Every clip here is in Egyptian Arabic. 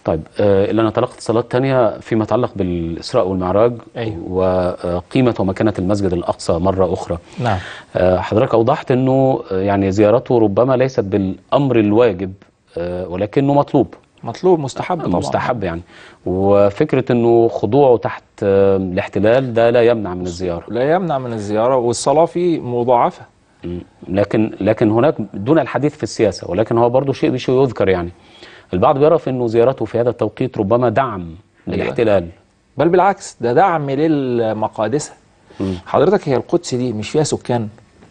طيب آه، إلا نتلقى اتصالات تانية فيما يتعلق بالإسراء والمعراج أيوة. وقيمة ومكانة المسجد الأقصى مرة أخرى نعم آه، حضرتك أوضحت أنه آه، يعني زيارته ربما ليست بالأمر الواجب آه، ولكنه مطلوب مطلوب مستحب طبعا مستحب يعني وفكرة أنه خضوعه تحت آه، الاحتلال ده لا يمنع من الزيارة لا يمنع من الزيارة والصلاة فيه مضاعفة مم. لكن لكن هناك دون الحديث في السياسة ولكن هو برضه شيء بشيء يذكر يعني البعض يرى في أنه زيارته في هذا التوقيت ربما دعم للاحتلال بل بالعكس ده دعم للمقادسة مم. حضرتك هي القدس دي مش فيها سكان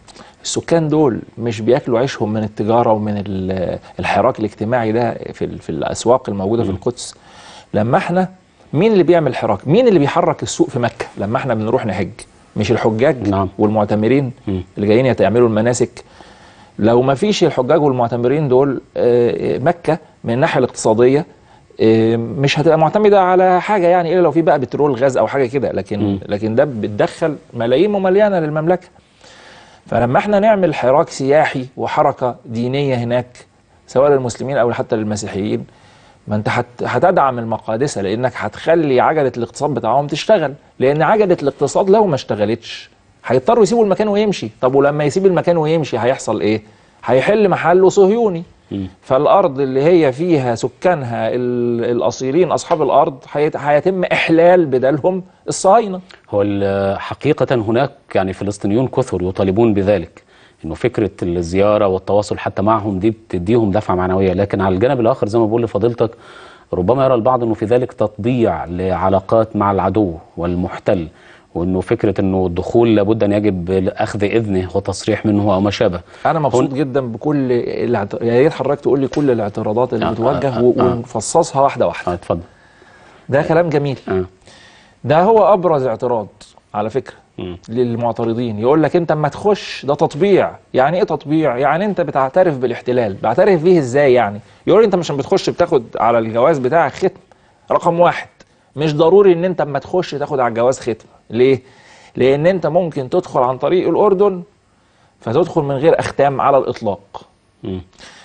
السكان دول مش بياكلوا عيشهم من التجارة ومن ال- الحراك الاجتماعي ده في, ال- في الأسواق الموجودة في القدس لما احنا مين اللي بيعمل حراك مين اللي بيحرك السوق في مكة لما احنا بنروح نحج مش الحجاج نعم. والمعتمرين مم. اللي جايين يعملوا المناسك لو ما فيش الحجاج والمعتمرين دول آه، مكة من الناحية الاقتصادية آه، مش هتبقى معتمدة على حاجة يعني إلا لو في بقى بترول غاز أو حاجة كده لكن مم. لكن ده بتدخل ملايين ممليانة للمملكة فلما احنا نعمل حراك سياحي وحركة دينية هناك سواء للمسلمين أو حتى للمسيحيين ما انت هت- هتدعم المقادسة لأنك هتخلي عجلة الاقتصاد بتاعهم تشتغل لأن عجلة الاقتصاد لو ما اشتغلتش هيضطروا يسيبوا المكان ويمشي طب ولما يسيب المكان ويمشي هيحصل ايه هيحل محله صهيوني مم. فالارض اللي هي فيها سكانها ال- الاصيلين اصحاب الارض هيت- هيتم احلال بدلهم الصهاينه هو ال- حقيقة هناك يعني فلسطينيون كثر يطالبون بذلك انه فكرة الزيارة والتواصل حتى معهم دي بتديهم دفعة معنوية لكن على الجانب الآخر زي ما بقول لفضيلتك ربما يرى البعض انه في ذلك تطبيع لعلاقات مع العدو والمحتل وانه فكرة انه الدخول لابد ان يجب اخذ اذنه وتصريح منه او ما شابه انا مبسوط جدا بكل الاعت- يا ريت حضرتك تقول لي كل الاعتراضات اللي آه، بتوجه آه، و- آه. ونفصصها واحده واحده اه اتفضل ده كلام جميل اه ده هو ابرز اعتراض على فكره مم. للمعترضين يقول لك انت اما تخش ده تطبيع يعني ايه تطبيع يعني انت بتعترف بالاحتلال بعترف بيه ازاي يعني يقول لي انت مش بتخش بتاخد على الجواز بتاعك ختم رقم واحد مش ضروري ان انت اما تخش تاخد على الجواز ختم ليه لان انت ممكن تدخل عن طريق الاردن فتدخل من غير اختام على الاطلاق مم.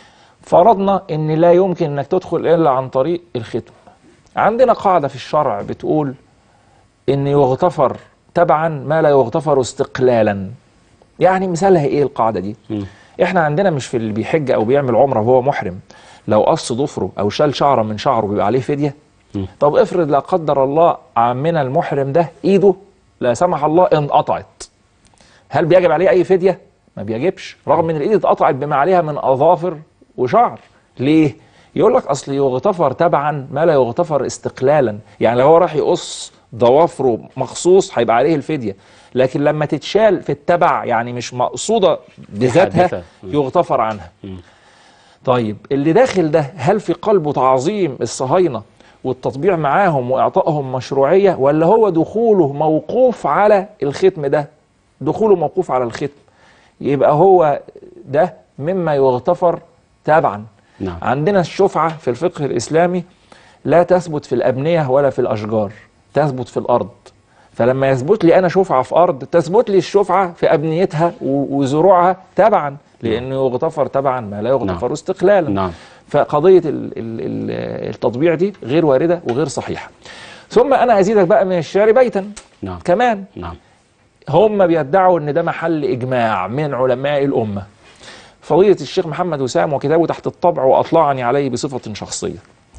فرضنا ان لا يمكن انك تدخل الا عن طريق الختم عندنا قاعده في الشرع بتقول ان يغتفر تبعا ما لا يغتفر استقلالا يعني مثالها ايه القاعده دي مم. احنا عندنا مش في اللي بيحج او بيعمل عمره وهو محرم لو قص ضفره او شال شعره من شعره بيبقى عليه فديه مم. طب افرض لا قدر الله عمنا المحرم ده ايده لا سمح الله انقطعت هل بيجب عليه اي فديه ما بيجبش رغم ان الايد اتقطعت بما عليها من اظافر وشعر ليه يقول لك اصل يغتفر تبعا ما لا يغتفر استقلالا يعني لو هو راح يقص ضوافره مخصوص هيبقى عليه الفديه لكن لما تتشال في التبع يعني مش مقصوده بذاتها حادثة. يغتفر عنها مم. طيب اللي داخل ده هل في قلبه تعظيم الصهاينة والتطبيع معاهم وإعطائهم مشروعية ولا هو دخوله موقوف على الختم ده دخوله موقوف على الختم يبقى هو ده مما يغتفر تبعا نعم عندنا الشفعة في الفقه الإسلامي لا تثبت في الأبنية ولا في الأشجار تثبت في الأرض فلما يثبت لي أنا شفعة في أرض تثبت لي الشفعة في أبنيتها و- وزروعها تبعا لأنه يغتفر تبعا ما لا يغتفر نعم. استقلالا نعم فقضية ال- ال- ال- التطبيع دي غير واردة وغير صحيحة ثم أنا أزيدك بقى من الشعر بيتا نعم كمان نعم هم بيدعوا ان ده محل اجماع من علماء الامه فضيله الشيخ محمد وسام وكتابه تحت الطبع واطلعني عليه بصفه شخصيه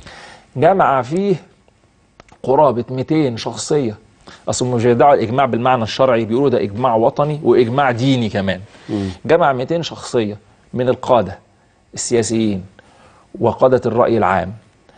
جمع فيه قرابه 200 شخصيه اصل مش بيدعوا الاجماع بالمعنى الشرعي بيقولوا ده اجماع وطني واجماع ديني كمان مم. جمع 200 شخصيه من القاده السياسيين وقاده الراي العام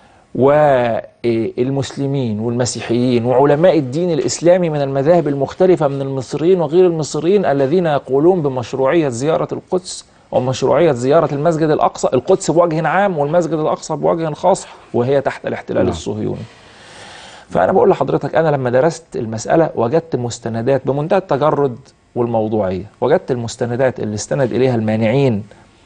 والمسلمين والمسيحيين وعلماء الدين الإسلامي من المذاهب المختلفة من المصريين وغير المصريين الذين يقولون بمشروعية زيارة القدس ومشروعية زيارة المسجد الأقصى القدس بوجه عام والمسجد الأقصى بوجه خاص وهي تحت الاحتلال نعم. الصهيوني فأنا بقول لحضرتك أنا لما درست المسألة وجدت مستندات بمنتهى التجرد والموضوعية وجدت المستندات اللي استند إليها المانعين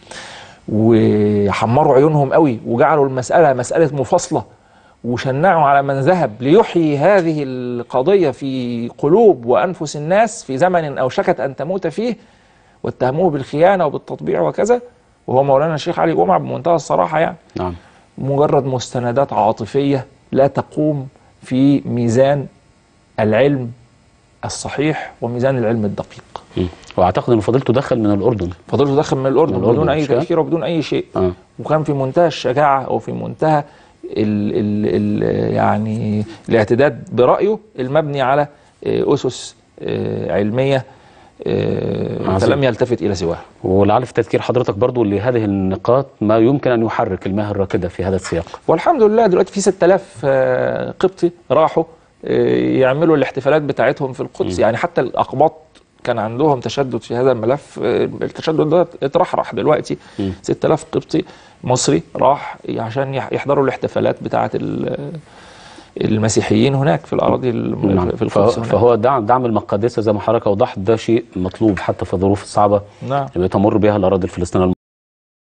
وحمروا عيونهم قوي وجعلوا المسألة مسألة مفاصلة وشنعوا على من ذهب ليحيي هذه القضية في قلوب وأنفس الناس في زمن أوشكت أن تموت فيه واتهموه بالخيانة وبالتطبيع وكذا وهو مولانا الشيخ علي جمعة بمنتهى الصراحة يعني نعم مجرد مستندات عاطفيه لا تقوم في ميزان العلم الصحيح وميزان العلم الدقيق مم. واعتقد ان فضيلته دخل من الاردن فضلته داخل من الاردن من الأردن، بدون اي مش كده؟ تفكير وبدون اي شيء اه وكان في منتهى الشجاعه وفي منتهى ال ال ال يعني الاعتداد برايه المبني على آه، اسس آه، علميه آه، عظيم. فلم يلتفت الى سواها ولعل في تذكير حضرتك برضو لهذه النقاط ما يمكن ان يحرك المياه الراكده في هذا السياق والحمد لله دلوقتي في 6000 آه، قبطي راحوا آه، يعملوا الاحتفالات بتاعتهم في القدس يعني حتى الاقباط كان عندهم تشدد في هذا الملف آه، التشدد ده اترحرح دلوقتي 6000 قبطي مصري راح عشان يح- يحضروا الاحتفالات بتاعه ال- المسيحيين هناك في الاراضي الم- نعم. في فهو, القدس هناك. فهو دعم دعم المقدسه زي ما حضرتك اوضحت ده شيء مطلوب حتى في الظروف الصعبه نعم اللي بتمر بها الاراضي الفلسطينيه